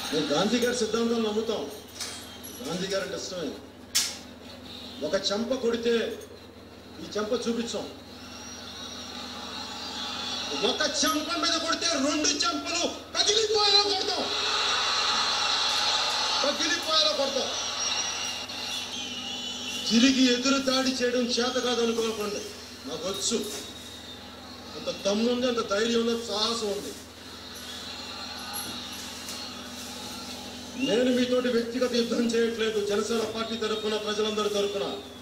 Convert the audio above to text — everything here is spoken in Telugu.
మేము గాంధీ గారి సిద్ధాంతాలు నమ్ముతాం గాంధీ గారి అంటే ఇష్టమే ఒక చెంప కొడితే ఈ చెంప చూపించాం ఒక చెంప మీద కొడితే రెండు చెంపలు పగిలిపోయేలా కొడతాం పగిలిపోయేలా కొడతాం తిరిగి ఎదురు దాడి చేయడం చేత కాదనుకోకండి నాకు వచ్చు అంత దమ్ము ఉంది అంత ధైర్యం ఉంది అంత సాహసం ఉంది నేను మీతోటి వ్యక్తిగత యుద్ధం చేయట్లేదు జనసేన పార్టీ తరఫున ప్రజలందరి తరఫున